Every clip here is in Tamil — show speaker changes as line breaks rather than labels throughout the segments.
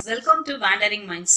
Welcome to Wandering Minds.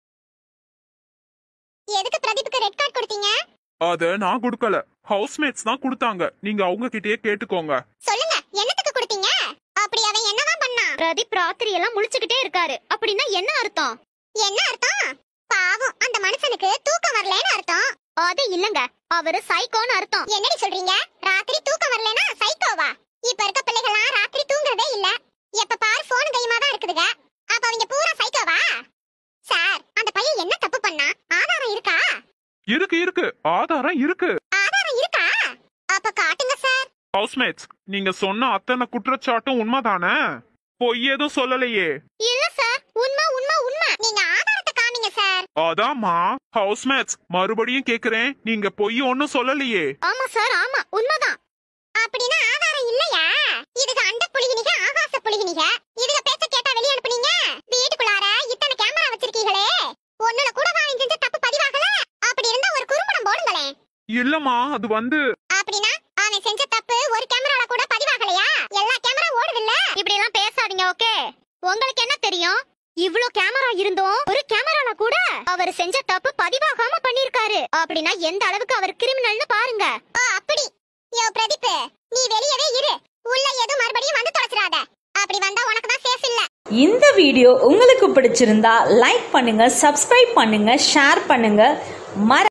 எதுக்கு பிரதீப்புக்கு ரெட் கார்டு கொடுத்தீங்க
அத நான் கொடுக்கல ஹவுஸ்மேட்ஸ் தான் கொடுத்தாங்க நீங்க அவங்க கிட்டயே கேட்டுக்கோங்க
சொல்லுங்க என்னத்துக்கு கொடுத்தீங்க அப்படி அவன் என்னதான் பண்ணான்
பிரதீப் ராத்திரி எல்லாம் முழிச்சுக்கிட்டே இருக்காரு அப்படின்னா என்ன அர்த்தம்
என்ன அர்த்தம் பாவம் அந்த மனுஷனுக்கு தூக்கம் வரலன்னு அர்த்தம்
அது இல்லங்க அவரு சைக்கோன்னு அர்த்தம்
என்னடி சொல்றீங்க ராத்திரி தூக்கம் வரலனா சைக்கோவா இப்ப இருக்க பிள்ளைகள்லாம் ராத்திரி தூங்குறதே இல்ல எப்ப பாரு போன் கையுமா தான் இருக்குதுங்க அப்ப அவங்க பூரா சைக்கோவா சார் அந்த பையன் என்ன தப்பு பண்ணா ஆதாரம் இருக்கா
இருக்கு இருக்கு ஆதாரம் இருக்கு
ஆதாரம் இருக்கா அப்ப காட்டுங்க சார்
ஹவுஸ்மேட்ஸ் நீங்க சொன்ன அத்தனை குற்றச்சாட்டும் உண்மைதானே பொய் எதுவும் சொல்லலையே
இல்ல சார் உண்மை உண்மை உண்மை
நீங்க ஆதாரத்தை காமிங்க சார்
அதாம்மா ஹவுஸ்மேட்ஸ் மறுபடியும் கேக்குறேன் நீங்க பொய் ஒன்னும் சொல்லலையே
ஆமா சார் ஆமா உண்மைதான்
அப்படின்னா ஆதாரம் இல்லையா இதுக்கு அண்ட புலிகினிக ஆகாச புலிகினிக இதுக பேச்ச கேட்டா வெளிய அனுப்புனீங்க வீட்டுக்குள்ளார இத்தனை கேமரா வச்சிருக்கீங்களே ஒண்ணுல கூட வாங்கி செஞ்ச தப்பு பதிவாகல அப்படி இருந்தா ஒரு குறும்படம் போடுங்களேன்
இல்லம்மா அது வந்து
அப்படின்னா அவன் செஞ்ச தப்பு ஒரு கேமரால கூட பதிவாகலையா எல்லா கேமரா ஓடுது இல்ல
இப்படி எல்லாம் பேசாதீங்க ஓகே உங்களுக்கு என்ன தெரியும் இவ்ளோ கேமரா இருந்தும் ஒரு கேமரால கூட அவர் செஞ்ச தப்பு பதிவாகாம பண்ணிருக்காரு அப்படின்னா எந்த அளவுக்கு அவர் கிரிமினல்னு பாருங்க
ஓ அப்படி யோ பிரதீப் நீ வெளியவே இரு உள்ள எதுவும் மறுபடியும் வந்து தொலைச்சிடாத அப்படி வந்தா உனக்கு தான் சேஃப் இல்ல
இந்த வீடியோ உங்களுக்கு பிடிச்சிருந்தா லைக் பண்ணுங்க சப்ஸ்கிரைப் பண்ணுங்க ஷேர் பண்ணுங்க மற